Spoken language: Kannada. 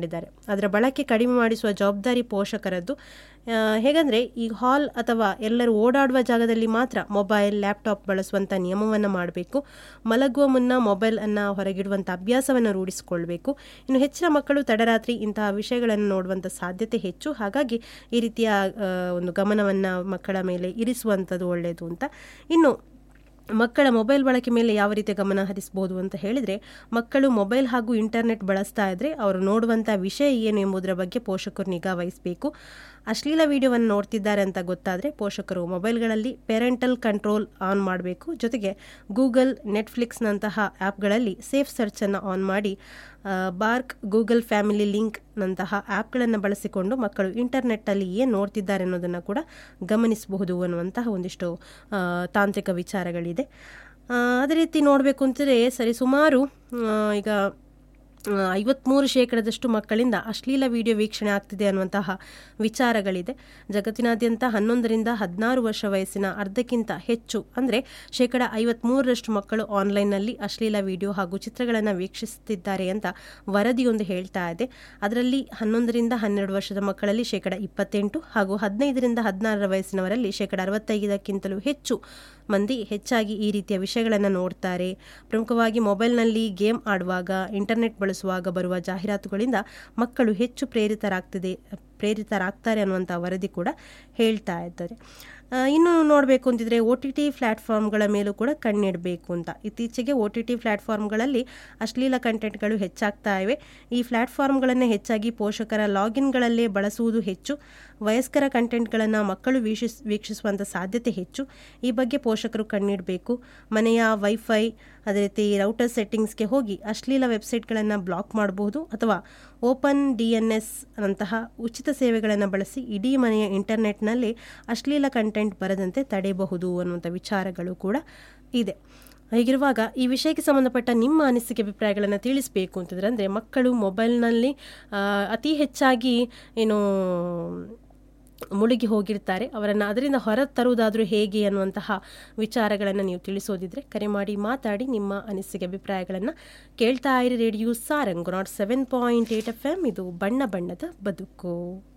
ಮಾಡಿಕೊಂಡಿದ್ದಾರೆ ಅದರ ಬಳಕೆ ಕಡಿಮೆ ಮಾಡಿಸುವ ಜವಾಬ್ದಾರಿ ಪೋಷಕರದ್ದು ಆ, ಹೇಗಂದರೆ ಈ ಹಾಲ್ ಅಥವಾ ಎಲ್ಲರೂ ಓಡಾಡುವ ಜಾಗದಲ್ಲಿ ಮಾತ್ರ ಮೊಬೈಲ್ ಲ್ಯಾಪ್ಟಾಪ್ ಬಳಸುವಂಥ ನಿಯಮವನ್ನು ಮಾಡಬೇಕು ಮಲಗುವ ಮುನ್ನ ಮೊಬೈಲನ್ನು ಹೊರಗಿಡುವಂಥ ಅಭ್ಯಾಸವನ್ನು ರೂಢಿಸಿಕೊಳ್ಬೇಕು ಇನ್ನು ಹೆಚ್ಚಿನ ಮಕ್ಕಳು ತಡರಾತ್ರಿ ಇಂತಹ ವಿಷಯಗಳನ್ನು ನೋಡುವಂಥ ಸಾಧ್ಯತೆ ಹೆಚ್ಚು ಹಾಗಾಗಿ ಈ ರೀತಿಯ ಆ, ಒಂದು ಗಮನವನ್ನು ಮಕ್ಕಳ ಮೇಲೆ ಇರಿಸುವಂಥದ್ದು ಒಳ್ಳೆಯದು ಅಂತ ಇನ್ನು ಮಕ್ಕಳ ಮೊಬೈಲ್ ಬಳಕೆ ಮೇಲೆ ಯಾವ ರೀತಿಯ ಗಮನ ಹರಿಸಬಹುದು ಅಂತ ಹೇಳಿದರೆ ಮಕ್ಕಳು ಮೊಬೈಲ್ ಹಾಗೂ ಇಂಟರ್ನೆಟ್ ಬಳಸ್ತಾ ಇದ್ದರೆ ಅವರು ನೋಡುವಂಥ ವಿಷಯ ಏನು ಎಂಬುದರ ಬಗ್ಗೆ ಪೋಷಕರು ನಿಗಾ ವಹಿಸಬೇಕು ಅಶ್ಲೀಲ ವಿಡಿಯೋವನ್ನು ನೋಡ್ತಿದ್ದಾರೆ ಅಂತ ಗೊತ್ತಾದರೆ ಪೋಷಕರು ಮೊಬೈಲ್ಗಳಲ್ಲಿ ಪೇರೆಂಟಲ್ ಕಂಟ್ರೋಲ್ ಆನ್ ಮಾಡಬೇಕು ಜೊತೆಗೆ ಗೂಗಲ್ ನೆಟ್ಫ್ಲಿಕ್ಸ್ನಂತಹ ಆ್ಯಪ್ಗಳಲ್ಲಿ ಸೇಫ್ ಸರ್ಚನ್ನು ಆನ್ ಮಾಡಿ ಆ, ಬಾರ್ಕ್ ಗೂಗಲ್ ಫ್ಯಾಮಿಲಿ ಲಿಂಕ್ನಂತಹ ಆ್ಯಪ್ಗಳನ್ನು ಬಳಸಿಕೊಂಡು ಮಕ್ಕಳು ಇಂಟರ್ನೆಟ್ಟಲ್ಲಿ ಏನು ನೋಡ್ತಿದ್ದಾರೆ ಅನ್ನೋದನ್ನು ಕೂಡ ಗಮನಿಸಬಹುದು ಅನ್ನುವಂತಹ ಒಂದಿಷ್ಟು ಆ, ತಾಂತ್ರಿಕ ವಿಚಾರಗಳಿದೆ ಆ, ಅದೇ ರೀತಿ ನೋಡಬೇಕು ಅಂತಂದರೆ ಸರಿ ಸುಮಾರು ಆ, ಈಗ ಐವತ್ತ್ಮೂರು ಶೇಕಡದಷ್ಟು ಮಕ್ಕಳಿಂದ ಅಶ್ಲೀಲ ವಿಡಿಯೋ ವೀಕ್ಷಣೆ ಆಗ್ತಿದೆ ಅನ್ನುವಂತಹ ವಿಚಾರಗಳಿದೆ ಜಗತ್ತಿನಾದ್ಯಂತ ಹನ್ನೊಂದರಿಂದ ಹದಿನಾರು ವರ್ಷ ವಯಸ್ಸಿನ ಅರ್ಧಕ್ಕಿಂತ ಹೆಚ್ಚು ಅಂದರೆ ಶೇಕಡ ಐವತ್ತ್ಮೂರರಷ್ಟು ಮಕ್ಕಳು ಆನ್ಲೈನ್ನಲ್ಲಿ ಅಶ್ಲೀಲ ವಿಡಿಯೋ ಹಾಗೂ ಚಿತ್ರಗಳನ್ನು ವೀಕ್ಷಿಸುತ್ತಿದ್ದಾರೆ ಅಂತ ವರದಿಯೊಂದು ಹೇಳ್ತಾ ಇದೆ ಅದರಲ್ಲಿ ಹನ್ನೊಂದರಿಂದ ಹನ್ನೆರಡು ವರ್ಷದ ಮಕ್ಕಳಲ್ಲಿ ಶೇಕಡ ಇಪ್ಪತ್ತೆಂಟು ಹಾಗೂ ಹದಿನೈದರಿಂದ ಹದಿನಾರರ ವಯಸ್ಸಿನವರಲ್ಲಿ ಶೇಕಡ ಅರವತ್ತೈದಕ್ಕಿಂತಲೂ ಹೆಚ್ಚು ಮಂದಿ ಹೆಚ್ಚಾಗಿ ಈ ರೀತಿಯ ವಿಷಯಗಳನ್ನು ನೋಡ್ತಾರೆ ಪ್ರಮುಖವಾಗಿ ಮೊಬೈಲ್ನಲ್ಲಿ ಗೇಮ್ ಆಡುವಾಗ ಇಂಟರ್ನೆಟ್ ಬಳಸುವಾಗ ಬರುವ ಜಾಹೀರಾತುಗಳಿಂದ ಮಕ್ಕಳು ಹೆಚ್ಚು ಪ್ರೇರಿತರಾಗ್ತಿದೆ ಪ್ರೇರಿತರಾಗ್ತಾರೆ ಅನ್ನುವಂಥ ವರದಿ ಕೂಡ ಹೇಳ್ತಾ ಇದ್ದಾರೆ ಆ, ಇನ್ನು ನೋಡಬೇಕು ಅಂತಿದ್ರೆ ಒ ಟಿ ಟಿ ಪ್ಲ್ಯಾಟ್ಫಾರ್ಮ್ಗಳ ಮೇಲೂ ಕೂಡ ಕಣ್ಣಿಡಬೇಕು ಅಂತ ಇತ್ತೀಚೆಗೆ ಒ ಟಿ ಟಿ ಪ್ಲ್ಯಾಟ್ಫಾರ್ಮ್ಗಳಲ್ಲಿ ಅಶ್ಲೀಲ ಕಂಟೆಂಟ್ಗಳು ಹೆಚ್ಚಾಗ್ತಾ ಇವೆ ಈ ಪ್ಲ್ಯಾಟ್ಫಾರ್ಮ್ಗಳನ್ನು ಹೆಚ್ಚಾಗಿ ಪೋಷಕರ ಲಾಗಿನ್ಗಳಲ್ಲೇ ಬಳಸುವುದು ಹೆಚ್ಚು ವಯಸ್ಕರ ಕಂಟೆಂಟ್ಗಳನ್ನು ಮಕ್ಕಳು ವೀಕ್ಷಿಸ್ ವೀಕ್ಷಿಸುವಂಥ ಸಾಧ್ಯತೆ ಹೆಚ್ಚು ಈ ಬಗ್ಗೆ ಪೋಷಕರು ಕಣ್ಣಿಡಬೇಕು ಮನೆಯ ವೈಫೈ ಅದೇ ರೀತಿ ರೌಟರ್ ಸೆಟ್ಟಿಂಗ್ಸ್ಗೆ ಹೋಗಿ ಅಶ್ಲೀಲ ವೆಬ್ಸೈಟ್ಗಳನ್ನು ಬ್ಲಾಕ್ ಮಾಡಬಹುದು ಅಥವಾ ಓಪನ್ ಡಿ ಎನ್ ಎಸ್ ನಂತಹ ಉಚಿತ ಸೇವೆಗಳನ್ನು ಬಳಸಿ ಇಡೀ ಮನೆಯ ಇಂಟರ್ನೆಟ್ನಲ್ಲಿ ಅಶ್ಲೀಲ ಕಂಟೆಂಟ್ ಬರದಂತೆ ತಡೆಯಬಹುದು ಅನ್ನುವಂಥ ವಿಚಾರಗಳು ಕೂಡ ಇದೆ ಹೀಗಿರುವಾಗ ಈ ವಿಷಯಕ್ಕೆ ಸಂಬಂಧಪಟ್ಟ ನಿಮ್ಮ ಅನಿಸಿಕೆ ಅಭಿಪ್ರಾಯಗಳನ್ನು ತಿಳಿಸಬೇಕು ಅಂತಂದರೆ ಅಂದರೆ ಮಕ್ಕಳು ಮೊಬೈಲ್ನಲ್ಲಿ ಆ, ಅತಿ ಹೆಚ್ಚಾಗಿ ಏನು ಮುಳುಗಿ ಹೋಗಿರ್ತಾರೆ ಅವರನ್ನು ಅದರಿಂದ ಹೊರ ತರುವುದಾದರೂ ಹೇಗೆ ಅನ್ನುವಂತಹ ವಿಚಾರಗಳನ್ನು ನೀವು ತಿಳಿಸೋದಿದ್ರೆ ಕರೆ ಮಾಡಿ ಮಾತಾಡಿ ನಿಮ್ಮ ಅನಿಸಿಕೆ ಅಭಿಪ್ರಾಯಗಳನ್ನು ಕೇಳ್ತಾ ಇರಿ radio Sarang nought seven point eight F M ಇದು ಬಣ್ಣ ಬಣ್ಣದ ಬದುಕು